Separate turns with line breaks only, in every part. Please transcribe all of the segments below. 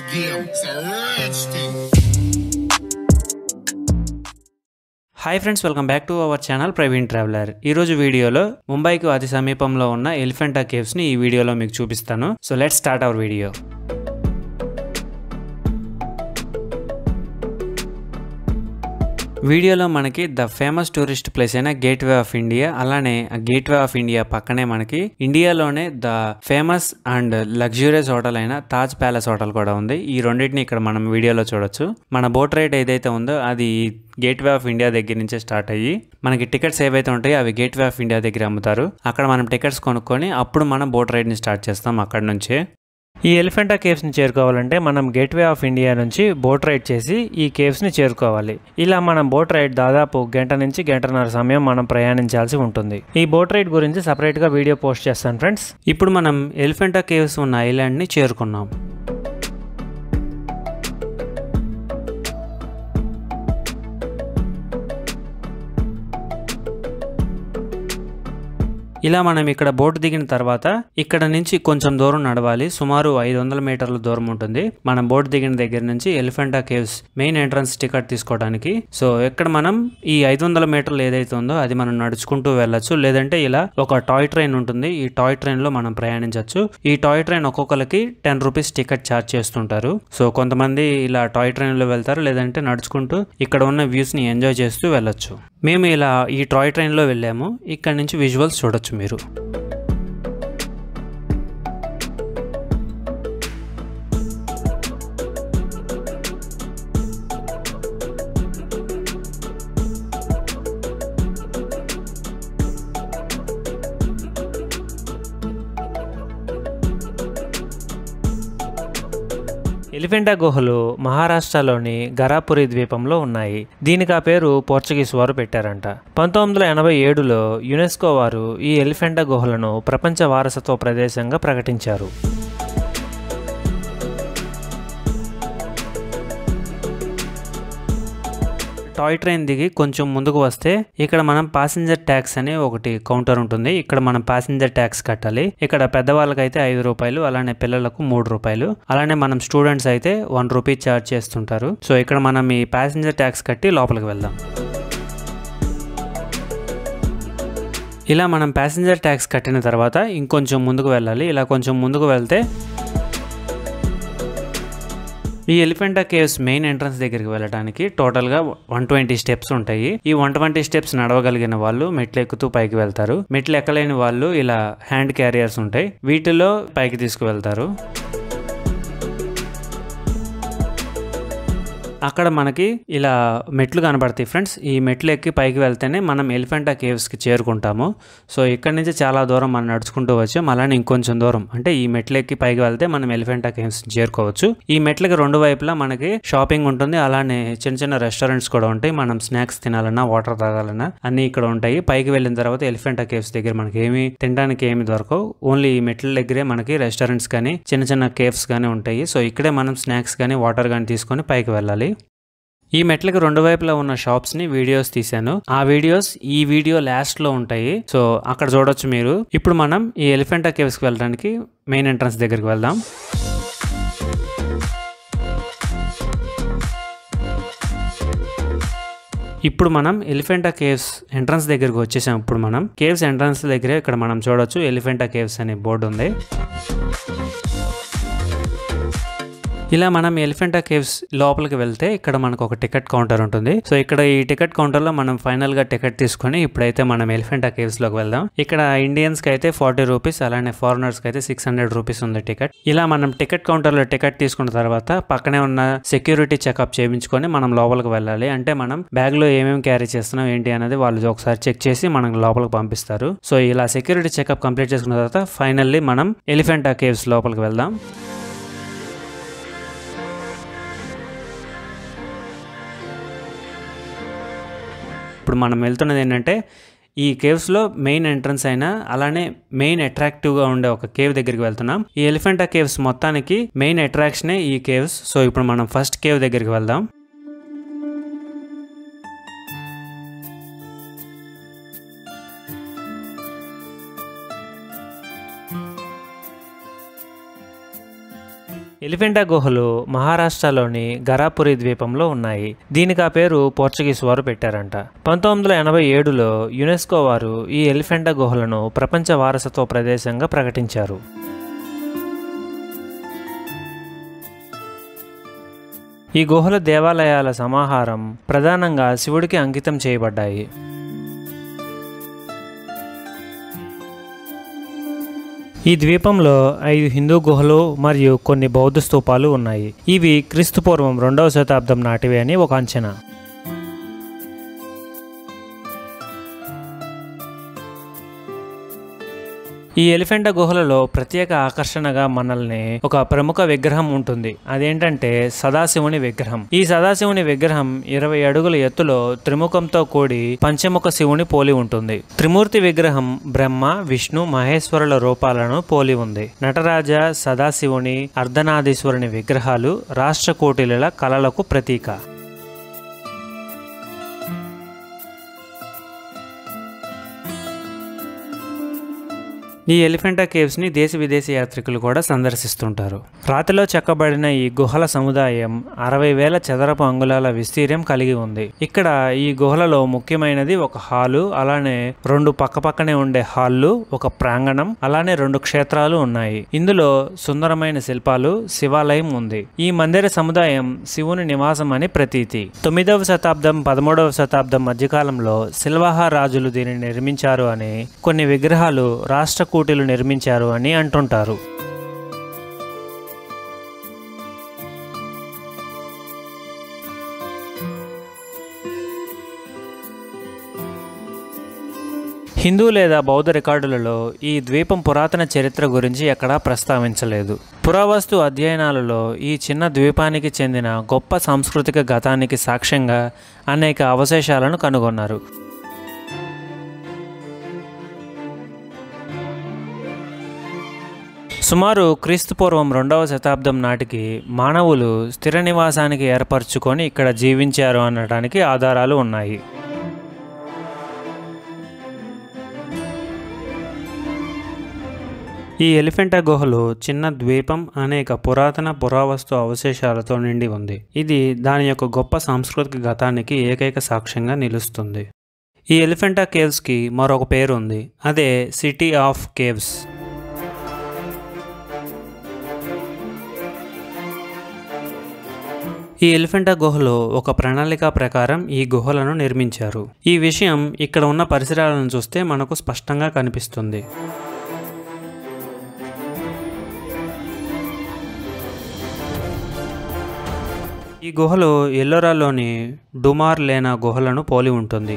Yeah, it's a rich thing.
Hi friends welcome back to our channel Praveen traveller ఈ రోజు వీడియోలో ముంబైకి అతి సమీపంలో ఉన్న ఎలిఫెంటా కేవ్స్ ని ఈ వీడియోలో మీకు చూపిస్తాను so let start our video వీడియోలో మనకి ద ఫేమస్ టూరిస్ట్ ప్లేస్ అయిన గేట్ వే ఆఫ్ ఇండియా అలానే ఆ గేట్ వే ఆఫ్ ఇండియా పక్కనే మనకి ఇండియాలోనే the famous and luxurious hotel అయిన తాజ్ ప్యాలెస్ హోటల్ కూడా ఉంది ఈ రెండింటిని ఇక్కడ మనం వీడియోలో చూడొచ్చు మన బోట్ రైడ్ ఏదైతే ఉందో అది గేట్ వే ఆఫ్ ఇండియా దగ్గర నుంచే స్టార్ట్ అయ్యి మనకి టికెట్స్ ఏవైతే ఉంటాయో అవి గేట్ వే ఆఫ్ ఇండియా దగ్గర అమ్ముతారు అక్కడ మనం టికెట్స్ కొనుక్కొని అప్పుడు మనం బోట్ రైడ్ని స్టార్ట్ చేస్తాం అక్కడ నుంచే
ఈ ఎలిఫెంటా కేవ్స్ని చేరుకోవాలంటే మనం గేట్వే ఆఫ్ ఇండియా నుంచి బోట్ రైడ్ చేసి ఈ కేవ్స్ని చేరుకోవాలి ఇలా మనం బోట్ రైడ్ దాదాపు గంట నుంచి గంటన్నర సమయం మనం ప్రయాణించాల్సి ఉంటుంది ఈ బోట్ రైడ్ గురించి సపరేట్గా వీడియో పోస్ట్ చేస్తాను ఫ్రెండ్స్
ఇప్పుడు మనం ఎలిఫెంటా కేవ్స్ ఉన్న ఐలాండ్ని చేరుకున్నాం ఇలా మనం ఇక్కడ బోట్ దిగిన తర్వాత ఇక్కడ నుంచి కొంచెం దూరం నడవాలి సుమారు ఐదు వందల మీటర్ల దూరం ఉంటుంది మనం బోట్ దిగిన దగ్గర నుంచి Elephanta caves main entrance ticket తీసుకోవడానికి సో ఇక్కడ మనం ఈ ఐదు వందల మీటర్లు ఏదైతే ఉందో అది మనం నడుచుకుంటూ వెళ్ళొచ్చు లేదంటే ఇలా ఒక టాయ్ ట్రైన్ ఉంటుంది ఈ టాయ్ ట్రైన్ లో మనం ప్రయాణించవచ్చు ఈ టాయ్ ట్రైన్ ఒక్కొక్కరికి టెన్ రూపీస్ టికెట్ ఛార్జ్ చేస్తుంటారు సో కొంతమంది ఇలా టాయ్ ట్రైన్ లో వెళ్తారు లేదంటే నడుచుకుంటూ ఇక్కడ ఉన్న వ్యూస్ ని ఎంజాయ్ చేస్తూ వెళ్ళొచ్చు మేము ఇలా ఈ టాయ్ ట్రైన్ లో వెళ్ళాము ఇక్కడ నుంచి విజువల్స్ చూడొచ్చు మీరు
ఎలిఫెంటా గుహలు మహారాష్ట్రలోని గరాపురి ద్వీపంలో ఉన్నాయి దీనికి ఆ పేరు పోర్చుగీస్ వారు పెట్టారంట పంతొమ్మిది వందల ఎనభై ఏడులో యునెస్కో వారు ఈ ఎలిఫెంటా గుహలను ప్రపంచ వారసత్వ ప్రదేశంగా ప్రకటించారు
టాయ్ ట్రైన్ దిగి కొంచెం ముందుకు వస్తే ఇక్కడ మనం ప్యాసింజర్ ట్యాక్స్ అనే ఒకటి కౌంటర్ ఉంటుంది ఇక్కడ మనం ప్యాసింజర్ ట్యాక్స్ కట్టాలి ఇక్కడ పెద్దవాళ్ళకైతే ఐదు రూపాయలు అలానే పిల్లలకు మూడు రూపాయలు అలానే మనం స్టూడెంట్స్ అయితే వన్ రూపీ ఛార్జ్ చేస్తుంటారు సో ఇక్కడ మనం ఈ ప్యాసింజర్ ట్యాక్స్ కట్టి లోపలికి వెళ్దాం ఇలా మనం ప్యాసింజర్ ట్యాక్స్ కట్టిన తర్వాత ఇంకొంచెం ముందుకు వెళ్ళాలి ఇలా కొంచెం ముందుకు వెళ్తే ఈ ఎలిఫెంటా కేవ్స్ మెయిన్ ఎంట్రన్స్ దగ్గరికి వెళ్ళడానికి టోటల్గా వన్ ట్వంటీ స్టెప్స్ ఉంటాయి ఈ వన్ ట్వంటీ స్టెప్స్ నడవగలిగిన వాళ్ళు మెట్లు ఎక్కుతూ పైకి వెళ్తారు మెట్లు ఎక్కలేని వాళ్ళు ఇలా హ్యాండ్ క్యారియర్స్ ఉంటాయి వీటిలో పైకి తీసుకువెళ్తారు అక్కడ మనకి ఇలా మెట్లు కనబడతాయి ఫ్రెండ్స్ ఈ మెట్లు ఎక్కి పైకి వెళ్తేనే మనం ఎలిఫెంటా కేవ్స్కి చేరుకుంటాము సో ఇక్కడ నుంచి చాలా దూరం మనం నడుచుకుంటూ వచ్చాం అలానే ఇంకొంచెం దూరం అంటే ఈ మెట్లు ఎక్కి పైకి వెళ్తే మనం ఎలిఫెంటా కేవ్స్ చేరుకోవచ్చు ఈ మెట్లకి రెండు వైపులా మనకి షాపింగ్ ఉంటుంది అలానే చిన్న చిన్న రెస్టారెంట్స్ కూడా ఉంటాయి మనం స్నాక్స్ తినాలన్నా వాటర్ తాగాలన్నా అన్ని ఇక్కడ ఉంటాయి పైకి వెళ్ళిన తర్వాత ఎలిఫెంటా కేవ్స్ దగ్గర మనకి ఏమి తినడానికి ఏమి దొరకవు ఓన్లీ ఈ మెట్ల దగ్గరే మనకి రెస్టారెంట్స్ కానీ చిన్న చిన్న కేవ్స్ కానీ ఉంటాయి సో ఇక్కడే మనం స్నాక్స్ కానీ వాటర్ కానీ తీసుకొని పైకి వెళ్ళాలి ఈ మెట్లకి రెండు వైపులా ఉన్న షాప్స్ ని వీడియోస్ తీశాను ఆ వీడియోస్ ఈ వీడియో లాస్ట్ లో ఉంటాయి సో అక్కడ చూడొచ్చు మీరు ఇప్పుడు మనం ఈ ఎలిఫెంటా కేవ్స్ కి వెళ్ళడానికి మెయిన్ ఎంట్రన్స్ దగ్గరికి వెళ్దాం ఇప్పుడు మనం ఎలిఫెంటా కేవ్స్ ఎంట్రన్స్ దగ్గరికి వచ్చేసాం ఇప్పుడు మనం కేవ్స్ ఎంట్రన్స్ దగ్గరే ఇక్కడ మనం చూడొచ్చు ఎలిఫెంటా కేవ్స్ అనే బోర్డు ఉంది ఇలా మనం ఎలిఫెంటా కేవ్స్ లోపలికి వెళ్తే ఇక్కడ మనకు ఒక టికెట్ కౌంటర్ ఉంటుంది సో ఇక్కడ ఈ టికెట్ కౌంటర్ లో మనం ఫైనల్ గా టికెట్ తీసుకొని ఇప్పుడైతే మనం ఎలిఫెంటా కేవ్స్ లోకి వెళ్దాం ఇక్కడ ఇండియన్స్ కి అయితే ఫార్టీ రూపీస్ అలానే ఫారినర్స్ కి అయితే సిక్స్ హండ్రెడ్ రూపీస్ ఉంది టికెట్ ఇలా మనం టికెట్ కౌంటర్ లో టికెట్ తీసుకున్న తర్వాత పక్కనే ఉన్న సెక్యూరిటీ చెకప్ చేయించుకొని మనం లోపలికి వెళ్ళాలి అంటే మనం బ్యాగ్ లో ఏమేమి క్యారీ చేస్తున్నాం ఏంటి అనేది వాళ్ళు ఒకసారి చెక్ చేసి మనం లోపలికి పంపిస్తారు సో ఇలా సెక్యూరిటీ చెకప్ కంప్లీట్ చేసుకున్న తర్వాత ఫైనల్లీ మనం ఎలిఫెంటా కేవ్స్ లోపలికి వెళ్దాం ఇప్పుడు మనం వెళ్తున్నది ఏంటంటే ఈ కేవ్స్లో మెయిన్ ఎంట్రన్స్ అయినా అలానే మెయిన్ అట్రాక్టివ్గా ఉండే ఒక కేవ్ దగ్గరికి వెళ్తున్నాం ఈ ఎలిఫెంటా కేవ్స్ మొత్తానికి మెయిన్ అట్రాక్షనే ఈ కేవ్స్ సో ఇప్పుడు మనం ఫస్ట్ కేవ్ దగ్గరికి వెళ్దాం
ఎలిఫెంటా గుహలు మహారాష్ట్రలోని గరాపురి ద్వీపంలో ఉన్నాయి దీనికి ఆ పేరు పోర్చుగీస్ వారు పెట్టారంట పంతొమ్మిది వందల ఎనభై ఏడులో యునెస్కో వారు ఈ ఎలిఫెంటా గుహలను ప్రపంచ వారసత్వ ప్రదేశంగా ప్రకటించారు ఈ గుహల దేవాలయాల సమాహారం ప్రధానంగా శివుడికి అంకితం చేయబడ్డాయి ఈ ద్వీపంలో ఐదు హిందూ గుహలు మరియు కొన్ని బౌద్ధ స్తూపాలు ఉన్నాయి ఇవి క్రీస్తుపూర్వం రెండవ శతాబ్దం నాటివి అని ఒక అంచనా ఈ ఎలిఫెంటా గుహలలో ప్రత్యేక ఆకర్షణగా మనల్ని ఒక ప్రముఖ విగ్రహం ఉంటుంది అదేంటంటే సదాశివుని విగ్రహం ఈ సదాశివుని విగ్రహం ఇరవై అడుగుల ఎత్తులో త్రిముఖంతో కూడి పంచముఖ శివుని పోలి ఉంటుంది త్రిమూర్తి విగ్రహం బ్రహ్మ విష్ణు మహేశ్వరుల రూపాలను పోలి ఉంది నటరాజ సదాశివుని అర్ధనాదీశ్వరుని విగ్రహాలు రాష్ట్రకూటిల కళలకు ప్రతీక
ఈ ఎలిఫెంటా కేవ్స్ని దేశ విదేశీ యాత్రికులు కూడా సందర్శిస్తుంటారు
రాతిలో చెక్కబడిన ఈ గుహల సముదాయం అరవై వేల చదరపు అంగుళాల విస్తీర్యం కలిగి ఉంది ఇక్కడ ఈ గుహలలో ముఖ్యమైనది ఒక హాలు అలానే రెండు పక్కపక్కనే ఉండే హాళ్ళు ఒక ప్రాంగణం అలానే రెండు క్షేత్రాలు ఉన్నాయి ఇందులో సుందరమైన శిల్పాలు శివాలయం ఉంది ఈ మందిర సముదాయం శివుని నివాసం అని ప్రతీతి తొమ్మిదవ శతాబ్దం పదమూడవ శతాబ్దం మధ్యకాలంలో సిల్వాహా రాజులు దీనిని నిర్మించారు అని కొన్ని విగ్రహాలు రాష్ట్ర కూటీలు నిర్మించారు అని అంటుంటారు హిందూ లేదా బౌద్ధ రికార్డులలో ఈ ద్వీపం పురాతన చరిత్ర గురించి ఎక్కడా ప్రస్తావించలేదు పురావస్తు అధ్యయనాలలో ఈ చిన్న ద్వీపానికి చెందిన గొప్ప సాంస్కృతిక గతానికి సాక్ష్యంగా అనేక అవశేషాలను కనుగొన్నారు సుమారు క్రీస్తుపూర్వం రెండవ శతాబ్దం నాటికి మానవులు స్థిర నివాసానికి ఏర్పరచుకొని ఇక్కడ జీవించారు అనడానికి ఆధారాలు ఉన్నాయి
ఈ ఎలిఫెంటా గుహలు చిన్న ద్వీపం అనేక పురాతన పురావస్తు అవశేషాలతో నిండి ఉంది ఇది దాని యొక్క గొప్ప సాంస్కృతిక గతానికి ఏకైక సాక్ష్యంగా నిలుస్తుంది ఈ ఎలిఫెంటా కేవ్స్కి మరొక పేరు ఉంది అదే సిటీ ఆఫ్ కేవ్స్ ఈ ఎలిఫెంటా గుహలో ఒక ప్రణాళిక ప్రకారం ఈ గుహలను నిర్మించారు ఈ విషయం ఇక్కడ ఉన్న పరిసరాలను చూస్తే మనకు స్పష్టంగా కనిపిస్తుంది ఈ గుహలు ఎల్లోరాలోని డుమార్ లేనా గుహలను పోలి ఉంటుంది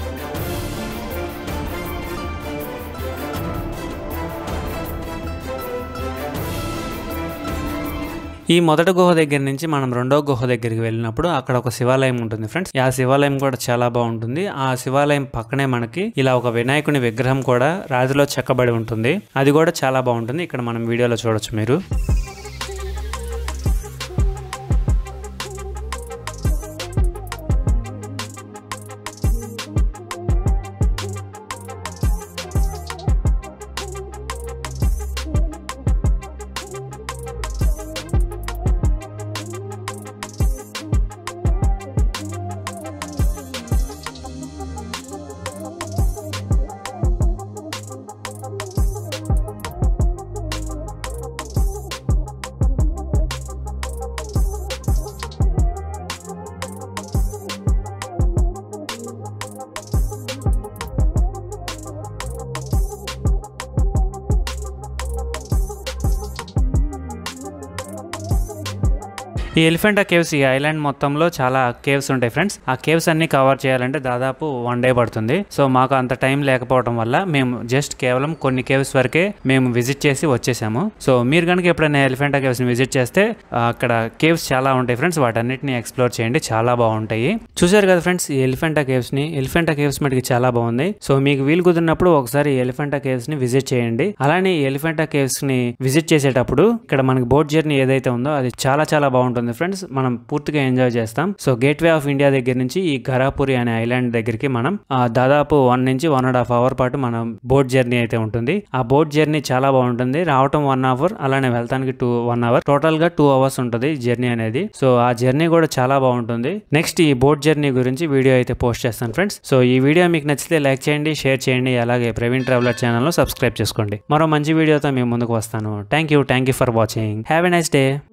ఈ మొదటి గుహ దగ్గర నుంచి మనం రెండో గుహ దగ్గరికి వెళ్ళినప్పుడు అక్కడ ఒక శివాలయం ఉంటుంది ఫ్రెండ్స్ ఆ శివాలయం కూడా చాలా బాగుంటుంది ఆ శివాలయం పక్కనే మనకి ఇలా ఒక వినాయకుని విగ్రహం కూడా రాతిలో చెక్కబడి ఉంటుంది అది కూడా చాలా బాగుంటుంది ఇక్కడ మనం వీడియోలో చూడొచ్చు మీరు ఈ ఎలిఫెంటా కేవ్స్ ఈ ఐలాండ్ మొత్తంలో చాలా కేవ్స్ ఉంటాయి ఫ్రెండ్స్ ఆ కేవ్స్ అన్ని కవర్ చేయాలంటే దాదాపు వన్ డే పడుతుంది సో మాకు అంత టైం లేకపోవడం వల్ల మేము జస్ట్ కేవలం కొన్ని కేవ్స్ వరకే మేము విజిట్ చేసి వచ్చేసాము సో మీరు కనుక ఎప్పుడైనా ఎలిఫెంటా కేవ్స్ ని విజిట్ చేస్తే ఆ, అక్కడ కేవ్స్ చాలా ఉంటాయి ఫ్రెండ్స్ వాటన్నిటిని ఎక్స్ప్లోర్ చేయండి చాలా బాగుంటాయి చూసారు కదా ఫ్రెండ్స్ ఈ ఎలిఫెంటా కేవ్స్ ని ఎలిఫెంటా కేవ్స్ మటుకి చాలా బాగుంది సో మీకు వీలు కుదిరినప్పుడు ఒకసారి ఈ ఎలిఫెంటా కేవ్స్ ని విజిట్ చేయండి అలానే ఈ ఎలిఫెంటా కేవ్స్ ని విజిట్ చేసేటప్పుడు ఇక్కడ మనకి బోట్ జర్నీ ఏదైతే ఉందో అది చాలా చాలా బాగుంటుంది ఉంటుంది ఫ్రెండ్స్ మనం పూర్తిగా ఎంజాయ్ చేస్తాం సో గేట్వే ఆఫ్ ఇండియా దగ్గర నుంచి ఈ ఘరాపురి అనే ఐలాండ్ దగ్గరికి మనం ఆ, దాదాపు వన్ నుంచి వన్ అండ్ హాఫ్ అవర్ పాటు మనం బోట్ జర్నీ అయితే ఉంటుంది ఆ బోట్ జర్నీ చాలా బాగుంటుంది రావటం వన్ అవర్ అలానే వెళ్తానికి టూ వన్ అవర్ టోటల్ గా టూ అవర్స్ ఉంటుంది జర్నీ అనేది సో ఆ జర్నీ కూడా చాలా బాగుంటుంది నెక్స్ట్ ఈ బోట్ జర్నీ గురించి వీడియో అయితే పోస్ట్ చేస్తాను ఫ్రెండ్స్ సో ఈ వీడియో మీకు నచ్చితే లైక్ చేయండి షేర్ చేయండి అలాగే ప్రవీణ్ ట్రావెలర్ ఛానల్ సబ్స్క్రైబ్ చేసుకోండి మరో మంచి వీడియోతో మేము ముందుకు వస్తాను thank you thank you for watching have a nice day